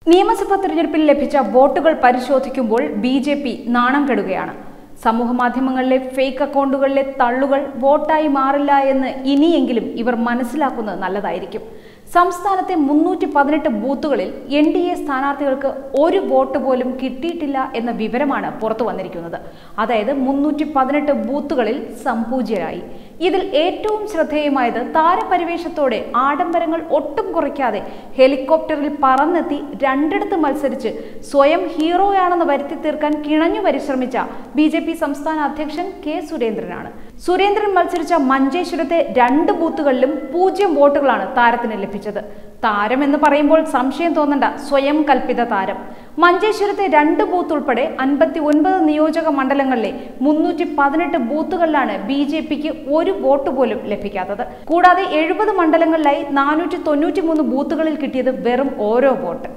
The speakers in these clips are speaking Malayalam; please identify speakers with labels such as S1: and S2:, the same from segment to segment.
S1: നിയമസഭാ തെരഞ്ഞെടുപ്പിൽ ലഭിച്ച വോട്ടുകൾ പരിശോധിക്കുമ്പോൾ ബി ജെ പി നാണം കെടുകയാണ് സമൂഹ മാധ്യമങ്ങളിലെ ഫേക്ക് അക്കൗണ്ടുകളിലെ തള്ളുകൾ വോട്ടായി മാറില്ല എന്ന് ഇനിയെങ്കിലും ഇവർ മനസ്സിലാക്കുന്നത് നല്ലതായിരിക്കും സംസ്ഥാനത്തെ മുന്നൂറ്റി പതിനെട്ട് ബൂത്തുകളിൽ എൻ ഡി എ സ്ഥാനാർത്ഥികൾക്ക് ഒരു വോട്ട് പോലും കിട്ടിയിട്ടില്ല എന്ന വിവരമാണ് പുറത്തു വന്നിരിക്കുന്നത് അതായത് മുന്നൂറ്റി പതിനെട്ട് ബൂത്തുകളിൽ സംപൂജ്യരായി ഇതിൽ ഏറ്റവും ശ്രദ്ധേയമായത് താരപരിവേഷത്തോടെ ആഡംബരങ്ങൾ ഒട്ടും കുറയ്ക്കാതെ ഹെലികോപ്റ്ററിൽ പറന്നെത്തി രണ്ടിടത്ത് മത്സരിച്ച് സ്വയം ഹീറോയാണെന്ന് വരുത്തി തീർക്കാൻ കിണഞ്ഞു പരിശ്രമിച്ച ബി ജെ പി സംസ്ഥാന അധ്യക്ഷൻ കെ സുരേന്ദ്രനാണ് സുരേന്ദ്രൻ മത്സരിച്ച മഞ്ചേശ്വരത്തെ രണ്ട് ബൂത്തുകളിലും പൂജ്യം വോട്ടുകളാണ് താരത്തിന് ലഭിച്ചത് താരം എന്ന് പറയുമ്പോൾ സംശയം തോന്നണ്ട സ്വയം കൽപ്പിത താരം മഞ്ചേശ്വരത്തെ രണ്ട് ബൂത്ത് ഉൾപ്പെടെ അൻപത്തി ഒൻപത് നിയോജക മണ്ഡലങ്ങളിലെ മുന്നൂറ്റി പതിനെട്ട് ബൂത്തുകളിലാണ് ബി ജെ പിക്ക് ഒരു വോട്ട് പോലും ലഭിക്കാത്തത് കൂടാതെ എഴുപത് മണ്ഡലങ്ങളിലായി നാനൂറ്റി തൊണ്ണൂറ്റി മൂന്ന് ബൂത്തുകളിൽ കിട്ടിയത് വെറും ഓരോ വോട്ട്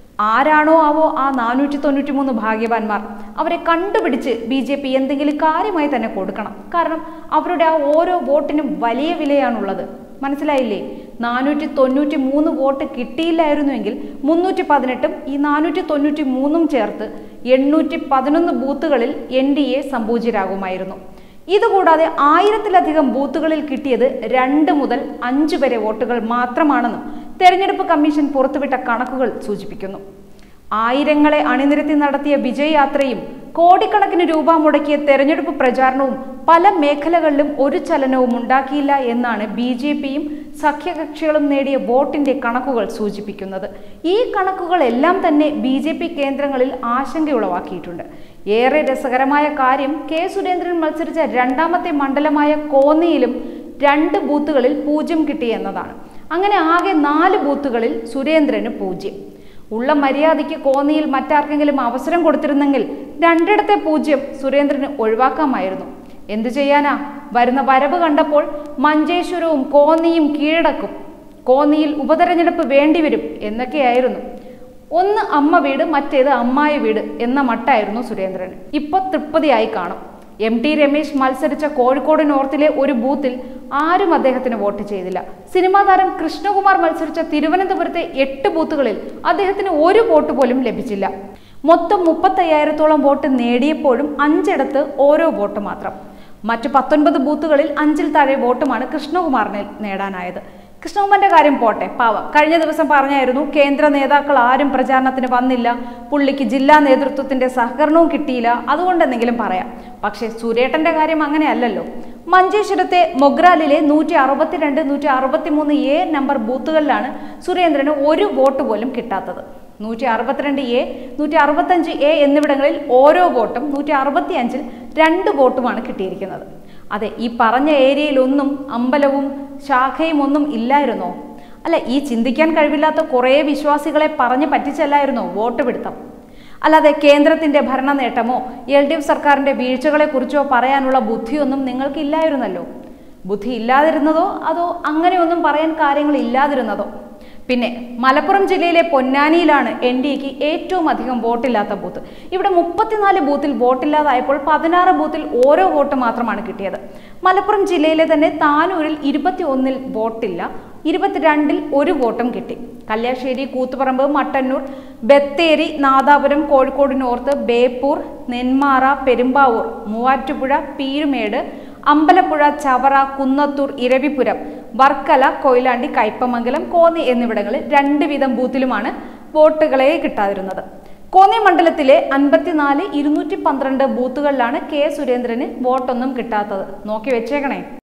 S1: ആരാണോ ആവോ ആ നാനൂറ്റി തൊണ്ണൂറ്റി മൂന്ന് ഭാഗ്യവാന്മാർ അവരെ കണ്ടുപിടിച്ച് ബി ജെ പി എന്തെങ്കിലും കാര്യമായി തന്നെ കൊടുക്കണം കാരണം അവരുടെ ആ ഓരോ വോട്ടിനും വലിയ വിലയാണുള്ളത് മനസ്സിലായില്ലേ നാനൂറ്റി തൊണ്ണൂറ്റി മൂന്ന് വോട്ട് കിട്ടിയില്ലായിരുന്നുവെങ്കിൽ മുന്നൂറ്റി പതിനെട്ടും ഈ നാനൂറ്റി തൊണ്ണൂറ്റി മൂന്നും ചേർത്ത് എണ്ണൂറ്റി പതിനൊന്ന് ബൂത്തുകളിൽ എൻ ഡി എ സംപൂജ്യരാകുമായിരുന്നു ഇതുകൂടാതെ ആയിരത്തിലധികം ബൂത്തുകളിൽ കിട്ടിയത് രണ്ട് മുതൽ അഞ്ച് വരെ വോട്ടുകൾ മാത്രമാണെന്നും തെരഞ്ഞെടുപ്പ് കമ്മീഷൻ പുറത്തുവിട്ട കണക്കുകൾ സൂചിപ്പിക്കുന്നു ആയിരങ്ങളെ അണിനിരത്തി നടത്തിയ വിജയയാത്രയും കോടിക്കണക്കിന് രൂപ മുടക്കിയ തെരഞ്ഞെടുപ്പ് പ്രചാരണവും പല മേഖലകളിലും ഒരു ചലനവും ഉണ്ടാക്കിയില്ല എന്നാണ് ബി ജെ പിയും സഖ്യകക്ഷികളും നേടിയ വോട്ടിന്റെ കണക്കുകൾ സൂചിപ്പിക്കുന്നത് ഈ കണക്കുകളെല്ലാം തന്നെ ബി ജെ പി കേന്ദ്രങ്ങളിൽ ആശങ്കയുളവാക്കിയിട്ടുണ്ട് ഏറെ രസകരമായ കാര്യം കെ സുരേന്ദ്രൻ മത്സരിച്ച രണ്ടാമത്തെ മണ്ഡലമായ കോന്നിയിലും രണ്ട് ബൂത്തുകളിൽ പൂജ്യം കിട്ടി എന്നതാണ് അങ്ങനെ ആകെ നാല് ബൂത്തുകളിൽ സുരേന്ദ്രന് പൂജ്യം ഉള്ള മര്യാദയ്ക്ക് കോന്നിയിൽ മറ്റാർക്കെങ്കിലും അവസരം കൊടുത്തിരുന്നെങ്കിൽ രണ്ടിടത്തെ പൂജ്യം സുരേന്ദ്രന് ഒഴിവാക്കാമായിരുന്നു എന്തു ചെയ്യാനാ വരുന്ന വരവ് കണ്ടപ്പോൾ മഞ്ചേശ്വരവും കോന്നിയും കീഴടക്കും കോന്നിയിൽ ഉപതെരഞ്ഞെടുപ്പ് വേണ്ടിവരും എന്നൊക്കെയായിരുന്നു ഒന്ന് അമ്മ വീട് മറ്റേത് അമ്മായ വീട് എന്ന മട്ടായിരുന്നു സുരേന്ദ്രന് ഇപ്പൊ തൃപ്തിയായി കാണും എം ടി രമേശ് മത്സരിച്ച കോഴിക്കോട് നോർത്തിലെ ഒരു ബൂത്തിൽ ആരും അദ്ദേഹത്തിന് വോട്ട് ചെയ്തില്ല സിനിമാ താരം കൃഷ്ണകുമാർ മത്സരിച്ച തിരുവനന്തപുരത്തെ എട്ട് ബൂത്തുകളിൽ അദ്ദേഹത്തിന് ഒരു വോട്ട് പോലും ലഭിച്ചില്ല മൊത്തം മുപ്പത്തയ്യായിരത്തോളം വോട്ട് നേടിയപ്പോഴും അഞ്ചിടത്ത് ഓരോ വോട്ട് മാത്രം മറ്റു പത്തൊൻപത് ബൂത്തുകളിൽ അഞ്ചിൽ താഴെ വോട്ടുമാണ് കൃഷ്ണകുമാറിന് നേടാനായത് കൃഷ്ണകുമാറിന്റെ കാര്യം പോട്ടെ പാവം കഴിഞ്ഞ ദിവസം പറഞ്ഞായിരുന്നു കേന്ദ്ര നേതാക്കൾ ആരും പ്രചാരണത്തിന് വന്നില്ല പുള്ളിക്ക് ജില്ലാ നേതൃത്വത്തിന്റെ സഹകരണവും കിട്ടിയില്ല അതുകൊണ്ടെന്തെങ്കിലും പറയാം പക്ഷേ സുരേട്ടന്റെ കാര്യം അങ്ങനെയല്ലല്ലോ മഞ്ചേശ്വരത്തെ മൊഗ്രാലിലെ നൂറ്റി അറുപത്തിരണ്ട് നൂറ്റി അറുപത്തിമൂന്ന് എ നമ്പർ ബൂത്തുകളിലാണ് സുരേന്ദ്രന് ഒരു വോട്ട് പോലും കിട്ടാത്തത് നൂറ്റി അറുപത്തിരണ്ട് എ നൂറ്റി അറുപത്തഞ്ച് എ എന്നിവിടങ്ങളിൽ ഓരോ വോട്ടും നൂറ്റി അറുപത്തി അഞ്ചിൽ രണ്ട് വോട്ടുമാണ് കിട്ടിയിരിക്കുന്നത് അതെ ഈ പറഞ്ഞ ഏരിയയിലൊന്നും അമ്പലവും ശാഖയും ഒന്നും ഇല്ലായിരുന്നോ അല്ല ഈ ചിന്തിക്കാൻ കഴിവില്ലാത്ത കുറേ വിശ്വാസികളെ പറഞ്ഞു പറ്റിച്ചല്ലായിരുന്നോ വോട്ട് പിടുത്തം അല്ലാതെ കേന്ദ്രത്തിന്റെ ഭരണ നേട്ടമോ എൽ ഡി എഫ് സർക്കാരിന്റെ വീഴ്ചകളെക്കുറിച്ചോ പറയാനുള്ള ബുദ്ധിയൊന്നും നിങ്ങൾക്കില്ലായിരുന്നല്ലോ ബുദ്ധി ഇല്ലാതിരുന്നതോ അതോ അങ്ങനെയൊന്നും പറയാൻ കാര്യങ്ങൾ ഇല്ലാതിരുന്നതോ പിന്നെ മലപ്പുറം ജില്ലയിലെ പൊന്നാനിയിലാണ് എൻ ഡി എക്ക് ഏറ്റവും അധികം വോട്ടില്ലാത്ത ബൂത്ത് ഇവിടെ മുപ്പത്തിനാല് ബൂത്തിൽ വോട്ടില്ലാതായപ്പോൾ പതിനാറ് ബൂത്തിൽ ഓരോ വോട്ട് മാത്രമാണ് കിട്ടിയത് മലപ്പുറം ജില്ലയിലെ തന്നെ താനൂരിൽ ഇരുപത്തി ഒന്നിൽ വോട്ടില്ല ഇരുപത്തിരണ്ടിൽ ഒരു വോട്ടും കിട്ടി കല്യാശ്ശേരി കൂത്തുപറമ്പ് മട്ടന്നൂർ ബത്തേരി നാദാപുരം കോഴിക്കോട് നോർത്ത് ബേപ്പൂർ നെന്മാറ പെരുമ്പാവൂർ മൂവാറ്റുപുഴ പീരുമേട് അമ്പലപ്പുഴ ചവറ കുന്നത്തൂർ ഇരവിപുരം വർക്കല കൊയിലാണ്ടി കയ്പമംഗലം കോന്നി എന്നിവിടങ്ങളിൽ രണ്ട് വീതം ബൂത്തിലുമാണ് വോട്ടുകളെ കിട്ടാതിരുന്നത് കോന്നി മണ്ഡലത്തിലെ അൻപത്തിനാല് ഇരുന്നൂറ്റി പന്ത്രണ്ട് ബൂത്തുകളിലാണ് കെ സുരേന്ദ്രന് വോട്ടൊന്നും കിട്ടാത്തത് നോക്കി വെച്ചേക്കണേ